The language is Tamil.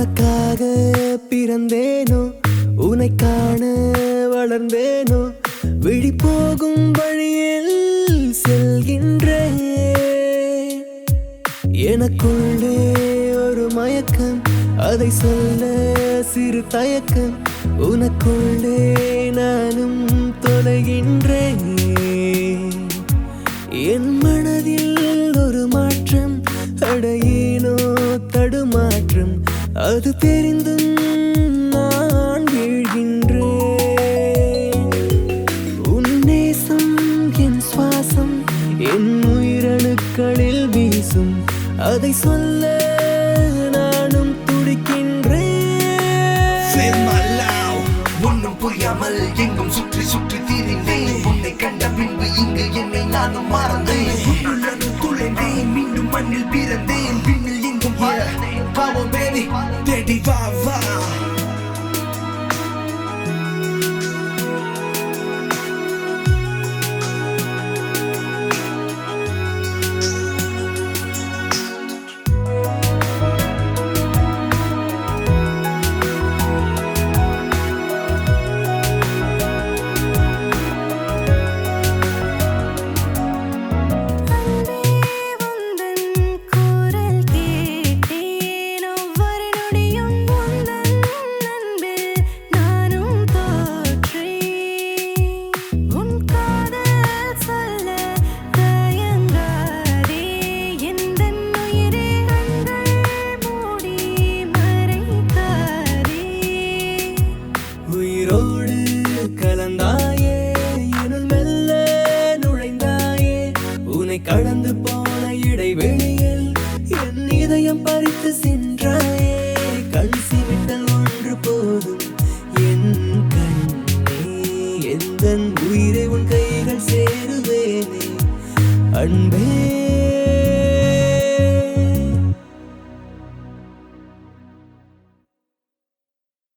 உனக்காக பிறந்தேனோ உன்னை காண வளர்ந்தேனோ விழி போகும் வழியில் செல்கின்றேன் எனக்குள்ளே ஒரு மயக்கம் அதை சொல்ல சிறு தயக்கம் உனக்குள்ளே நானும் தொலைகின்றேன் என் மனதில் ஒரு மாற்றம் அடையேனோ தடுமாற்றம் அது தெரிந்தும் நான் வீழ்கின்றேன் உன் நேசம் என் சுவாசம் என் உயிரணுக்களில் வீசும் அதை சொல்ல நானும் துடிக்கின்றேன் Feel my love ஒன்னும் புரியாமல் எங்கும் சுற்றி சுற்றி திரிந்தேன் உன்னை கண்ட பின்பு இங்கு என்னை நானும் மறந்தேன் உள்ளது துளைந்தேன் மீண்டும் மண்ணில் பிறந்தேன் பின்னில் எங்கும் வாழ்ந்தேன் பாவம் பேபி தேடி வா வா அன்பே உந்தன் குரல் கேட்டேன் ஒவ்வொரு நொடியும் உந்தன் அன்பில் நானும் தோற்றேன் உன் காதல் சொல்ல தயங்காதே எந்தன் உயிரே கண்கள் மூடி மறைக்காதே உயிரோடு கலந்தாயே இருள் மெல்ல நுழைந்தாயே உன்னை கடந்து போன இடைவெளியில் என் இதயம் பறித்து சென்றாயே கண் சிமிட்டல் ஒன்று போதும் என் கண்ணே எந்த உயிரை உன் கைகள் சேருவேனே அன்பே